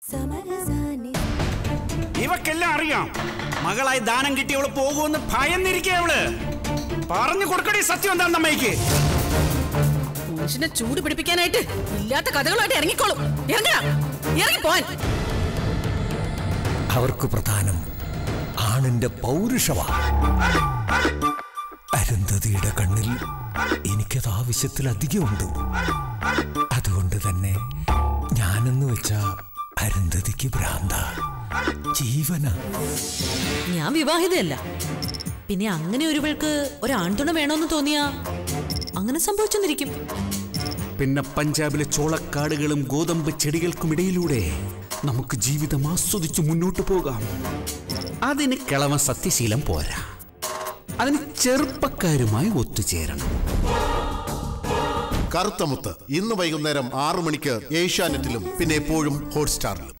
ഇവക്കെല്ലാം അറിയാം മകളായി ദാനം കിട്ടിയവള് പോകുമെന്ന് ഭയന്നിരിക്കേ അവള് പറഞ്ഞു കൊടുക്കണേ സത്യം എന്താണെന്ന് അമ്മയ്ക്ക് മനുഷ്യനെ ചൂട് പിടിപ്പിക്കാനായിട്ട് ഇല്ലാത്ത കഥകളായിട്ട് ഇറങ്ങിക്കോളും ഇറങ്ങാ ഇറങ്ങിപ്പോൻ അവർക്ക് പ്രധാനം ആണിന്റെ പൗരുഷവാ അരുന്ധതിയുടെ കണ്ണിൽ എനിക്കത് ആവശ്യത്തിലധികമുണ്ട് അതുകൊണ്ട് തന്നെ ഞാനെന്ന് വെച്ച അരുന്ധതിക്ക് ഭ്രാന്ത ജീവന ഞാൻ വിവാഹിതയല്ല പിന്നെ അങ്ങനെ ഒരുവൾക്ക് ഒരാൺതുണ വേണമെന്ന് തോന്നിയാ അങ്ങനെ സംഭവിച്ചെന്നിരിക്കും പിന്നെ പഞ്ചാബിലെ ചോളക്കാടുകളും ഗോതമ്പ് ചെടികൾക്കുമിടയിലൂടെ നമുക്ക് ജീവിതം ആസ്വദിച്ച് മുന്നോട്ട് പോകാം അതിന് കിളവൻ സത്യശീലം പോരാ അതിന് ചെറുപ്പക്കാരുമായി ഒത്തുചേരണം കറുത്തമുത്ത് ഇന്ന് വൈകുന്നേരം ആറു മണിക്ക് ഏഷ്യാനെറ്റിലും പിന്നെ എപ്പോഴും ഹോട്ട്സ്റ്റാറിലും